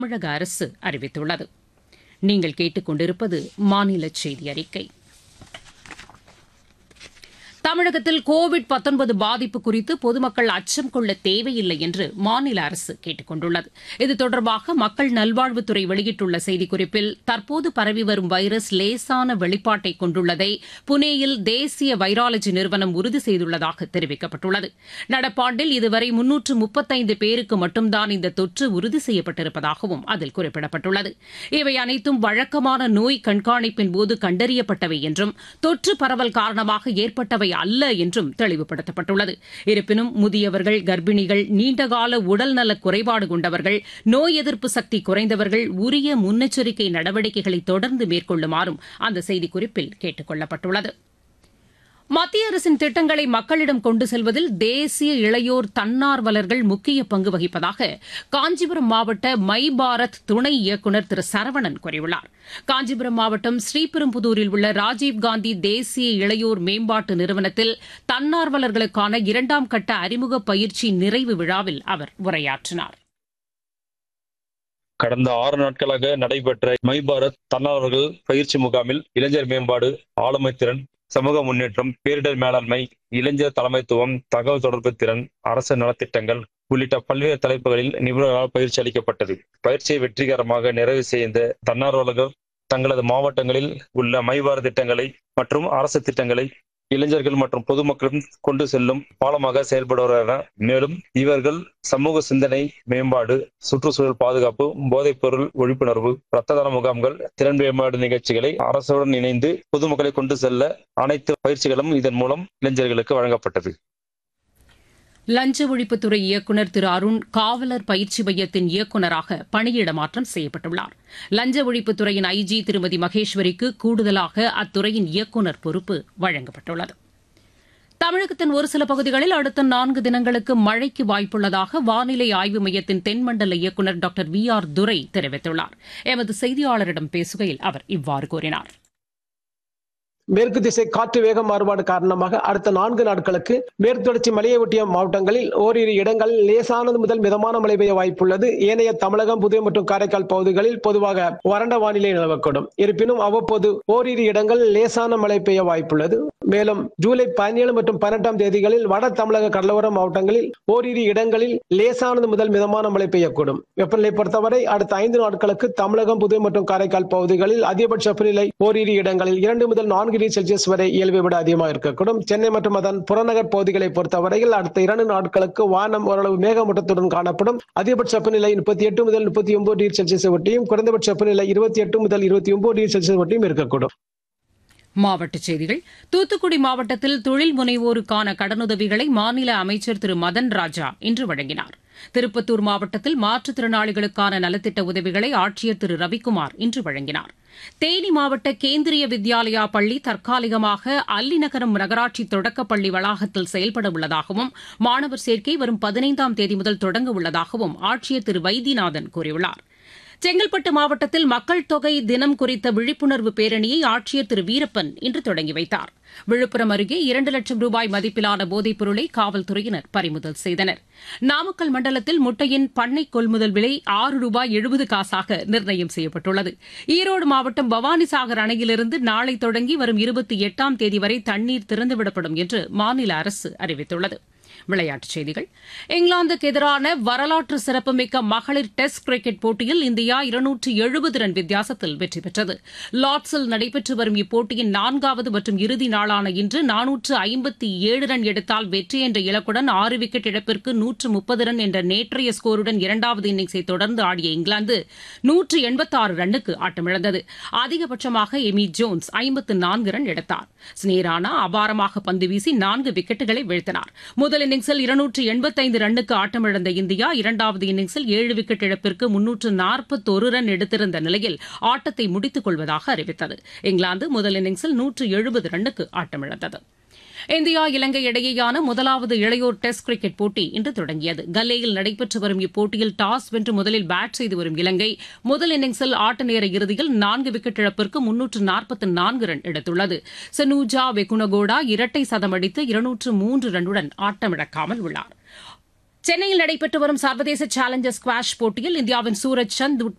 தமிழக அரசு அறிவித்துள்ளது நீங்கள் கேட்டுக்கொண்டிருப்பது மாநில செய்தி அறிக்கை தமிழகத்தில் கோவிட் பாதிப்பு குறித்து பொதுமக்கள் அச்சம் கொள்ள தேவையில்லை என்று மாநில அரசு கேட்டுக் கொண்டுள்ளது இது தொடர்பாக மக்கள் நல்வாழ்வுத்துறை வெளியிட்டுள்ள செய்திக்குறிப்பில் தற்போது பரவி வரும் வைரஸ் லேசான வெளிப்பாட்டை கொண்டுள்ளதை புனேயில் தேசிய வைராலஜி நிறுவனம் உறுதி செய்துள்ளதாக தெரிவிக்கப்பட்டுள்ளது நடப்பாண்டில் இதுவரை முன்னூற்று முப்பத்தைந்து பேருக்கு மட்டும்தான் இந்த தொற்று உறுதி செய்யப்பட்டிருப்பதாகவும் அதில் குறிப்பிடப்பட்டுள்ளது இவை அனைத்தும் வழக்கமான நோய் கண்காணிப்பின் போது கண்டறியப்பட்டவை என்றும் தொற்று பரவல் காரணமாக ஏற்பட்டவை அல்ல என்றும் தெளிவுபடுத்தப்பட்டுள்ளது இருப்பினும் முதியவர்கள் கர்ப்பிணிகள் நீண்டகால உடல்நல குறைபாடு கொண்டவர்கள் நோய் எதிர்ப்பு சக்தி குறைந்தவர்கள் உரிய முன்னெச்சரிக்கை நடவடிக்கைகளை தொடர்ந்து மேற்கொள்ளுமாறும் அந்த செய்திக்குறிப்பில் கேட்டுக் கொள்ளப்பட்டுள்ளது மத்திய அரசின் திட்டங்களை மக்களிடம் கொண்டு செல்வதில் தேசிய இளையோர் தன்னார்வலர்கள் முக்கிய பங்கு வகிப்பதாக காஞ்சிபுரம் மாவட்ட மை பாரத் துணை இயக்குநர் திரு சரவணன் கூறியுள்ளார் காஞ்சிபுரம் மாவட்டம் ஸ்ரீபெரும்புதூரில் உள்ள ராஜீவ்காந்தி தேசிய இளையோர் மேம்பாட்டு நிறுவனத்தில் தன்னார்வலர்களுக்கான இரண்டாம் கட்ட அறிமுக பயிற்சி நிறைவு விழாவில் அவர் உரையாற்றினார் கடந்த ஆறு நாட்களாக நடைபெற்ற மை பாரத் தன்னார்வலர்கள் பயிற்சி முகாமில் இளைஞர் மேம்பாடு ஆளுமை திறன் சமூக முன்னேற்றம் பேரிடர் மேலாண்மை இளைஞர் தலைமைத்துவம் தகவல் தொடர்பு திறன் அரசு நலத்திட்டங்கள் உள்ளிட்ட பல்வேறு தலைப்புகளில் நிபுணர்களால் பயிற்சி அளிக்கப்பட்டது பயிற்சியை வெற்றிகரமாக நிறைவு செய்த தன்னார்வலர்கள் தங்களது மாவட்டங்களில் உள்ள மைவார திட்டங்களை மற்றும் அரசு திட்டங்களை இளைஞர்கள் மற்றும் பொதுமக்களும் கொண்டு செல்லும் பாலமாக செயல்படுவார்கள் மேலும் இவர்கள் சமூக சிந்தனை மேம்பாடு சுற்றுச்சூழல் பாதுகாப்பு போதைப் பொருள் விழிப்புணர்வு ரத்த தான முகாம்கள் திறன் மேம்பாடு நிகழ்ச்சிகளை அரசுடன் இணைந்து பொதுமக்களை கொண்டு செல்ல அனைத்து பயிற்சிகளும் இதன் மூலம் இளைஞர்களுக்கு வழங்கப்பட்டது லஞ்ச ஒழிப்புத்துறை இயக்குநர் திரு அருண் காவலர் பயிற்சி மையத்தின் இயக்குநராக பணியிட மாற்றம் செய்யப்பட்டுள்ளார் லஞ்ச ஒழிப்புத்துறையின் ஐஜி திருமதி மகேஸ்வரிக்கு கூடுதலாக அத்துறையின் இயக்குநர் பொறுப்பு வழங்கப்பட்டுள்ளது தமிழகத்தின் ஒரு சில பகுதிகளில் அடுத்த நான்கு தினங்களுக்கு மழைக்கு வாய்ப்புள்ளதாக வானிலை ஆய்வு மையத்தின் தென்மண்டல இயக்குநர் டாக்டர் வி ஆர் துரை தெரிவித்துள்ளார் எமது செய்தியாளரிடம் பேசுகையில் அவர் இவ்வாறு கூறினார் மேற்கு திசை காற்று வேக மாறுபாடு காரணமாக அடுத்த நான்கு நாட்களுக்கு மேற்கு தொடர்ச்சி மலையை ஒட்டிய மாவட்டங்களில் ஓரிரு இடங்களில் லேசானது முதல் மிதமான மழை பெய்ய வாய்ப்புள்ளது ஏனைய தமிழகம் புதுவை மற்றும் காரைக்கால் பகுதிகளில் பொதுவாக வறண்ட வானிலை நிலவக்கூடும் இருப்பினும் அவ்வப்போது ஓரிரு இடங்களில் லேசான மழை பெய்ய வாய்ப்புள்ளது மேலும் ஜூலை பதினேழு மற்றும் பதினெட்டாம் தேதிகளில் வட தமிழக கடலோர மாவட்டங்களில் ஓரிரு இடங்களில் லேசானது முதல் மிதமான மழை பெய்யக்கூடும் வெப்பநிலை பொறுத்தவரை அடுத்த ஐந்து நாட்களுக்கு தமிழகம் புதுவை மற்றும் காரைக்கால் பகுதிகளில் அதிகபட்ச வெப்பநிலை ஓரிரு இடங்களில் இரண்டு முதல் நான்கு டிகிரி செல்சியஸ் வரை இயல்பை விட அதிகமாக இருக்கக்கூடும் சென்னை மற்றும் அதன் புறநகர் பகுதிகளை பொறுத்தவரையில் அடுத்த இரண்டு நாட்களுக்கு வானம் ஓரளவு மேகமூட்டத்துடன் காணப்படும் அதிகபட்ச வெப்பநிலை முப்பத்தி எட்டு முதல் முப்பத்தி ஒன்பது டிகிரி செல்சியஸ் ஒட்டியும் குறைந்தபட்ச வெப்பநிலை இருபத்தி எட்டு முதல் இருபத்தி ஒன்பது டிகிரி செல்சியஸ் ஒட்டியும் இருக்கக்கூடும் மாவட்டச் செய்திகள் தூத்துக்குடி மாவட்டத்தில் தொழில் முனைவோருக்கான கடனுதவிகளை மாநில அமைச்சர் திரு மதன் ராஜா இன்று வழங்கினார் திருப்பத்தூர் மாவட்டத்தில் மாற்றுத்திறனாளிகளுக்கான நலத்திட்ட உதவிகளை ஆட்சியர் திரு ரவிக்குமார் இன்று வழங்கினார் தேனி மாவட்ட கேந்திரிய வித்யாலயா பள்ளி தற்காலிகமாக அல்லிநகரம் நகராட்சி தொடக்கப்பள்ளி வளாகத்தில் செயல்பட உள்ளதாகவும் மாணவர் சேர்க்கை வரும் பதினைந்தாம் தேதி முதல் தொடங்க உள்ளதாகவும் ஆட்சியர் திரு வைத்தியநாதன் கூறியுள்ளார் செங்கல்பட்டு மாவட்டத்தில் மக்கள் தொகை தினம் குறித்த விழிப்புணர்வு பேரணியை ஆட்சியர் திரு வீரப்பன் இன்று தொடங்கி வைத்தார் விழுப்புரம் அருகே இரண்டு லட்சம் ரூபாய் மதிப்பிலான போதைப் பொருளை காவல்துறையினர் பறிமுதல் செய்தனர் நாமக்கல் மண்டலத்தில் முட்டையின் பண்ணை கொள்முதல் விலை ஆறு ரூபாய் எழுபது காசாக நிர்ணயம் செய்யப்பட்டுள்ளது ஈரோடு மாவட்டம் பவானிசாகர் அணையிலிருந்து நாளை தொடங்கி வரும் இருபத்தி எட்டாம் தேதி வரை தண்ணீர் திறந்துவிடப்படும் என்று மாநில அரசு அறிவித்துள்ளது விளையாட்டுச் செய்திகள் இங்கிலாந்துக்கு எதிரான வரலாற்று சிறப்புமிக்க மகளிர் டெஸ்ட் கிரிக்கெட் போட்டியில் இந்தியா இருநூற்று எழுபது ரன் வித்தியாசத்தில் வெற்றி பெற்றது லார்ட்ஸில் நடைபெற்று வரும் இப்போட்டியின் நான்காவது மற்றும் இறுதி நாளான இன்று நானூற்று ஐம்பத்தி ஏழு ரன் எடுத்தால் வெற்றி என்ற இலக்குடன் ஆறு விக்கெட் இழப்பிற்கு நூற்று முப்பது ரன் என்ற நேற்றைய ஸ்கோருடன் இரண்டாவது இன்னிங்ஸை தொடர்ந்து ஆடிய இங்கிலாந்து நூற்று எண்பத்தாறு ரன்னுக்கு ஆட்டமிழந்தது அதிகபட்சமாக எமி ஜோன்ஸ் ஐம்பத்து நான்கு ரன் எடுத்தார் ஸ்னேரானா அபாரமாக பந்து வீசி நான்கு விக்கெட்டுகளை வீழ்த்தினார் முதல் இன்னிங்ஸில் இருநூற்று எண்பத்தைந்து ரன்னுக்கு ஆட்டமிழந்த இந்தியா இரண்டாவது இன்னிங்ஸில் ஏழு விக்கெட் இழப்பிற்கு முன்னூற்று நாற்பத்தொரு ரன் எடுத்திருந்த நிலையில் ஆட்டத்தை முடித்துக் கொள்வதாக அறிவித்தது இங்கிலாந்து முதல் இன்னிங்ஸில் நூற்று எழுபது ரன்னுக்கு ஆட்டமிழந்தது இந்தியா இலங்கை இடையேயான முதலாவது இளையோர் டெஸ்ட் கிரிக்கெட் போட்டி இன்று தொடங்கியது கல்லேயில் நடைபெற்று வரும் இப்போட்டியில் டாஸ் வென்று முதலில் பேட் செய்து வரும் இலங்கை முதல் இன்னிங்ஸில் ஆட்ட நேர இறுதியில் நான்கு விக்கெட் இழப்பிற்கு முன்னூற்று நாற்பத்தி நான்கு ரன் எடுத்துள்ளது சனூஜா வெகுனகோடா இரட்டை சதம் அடித்து இருநூற்று மூன்று ரன்னுடன் ஆட்டமிழக்காமல் உள்ளார் சென்னையில் நடைபெற்று வரும் சர்வதேச சேலஞ்சர் ஸ்குவாஷ் போட்டியில் இந்தியாவின் சூரஜ் சந்த்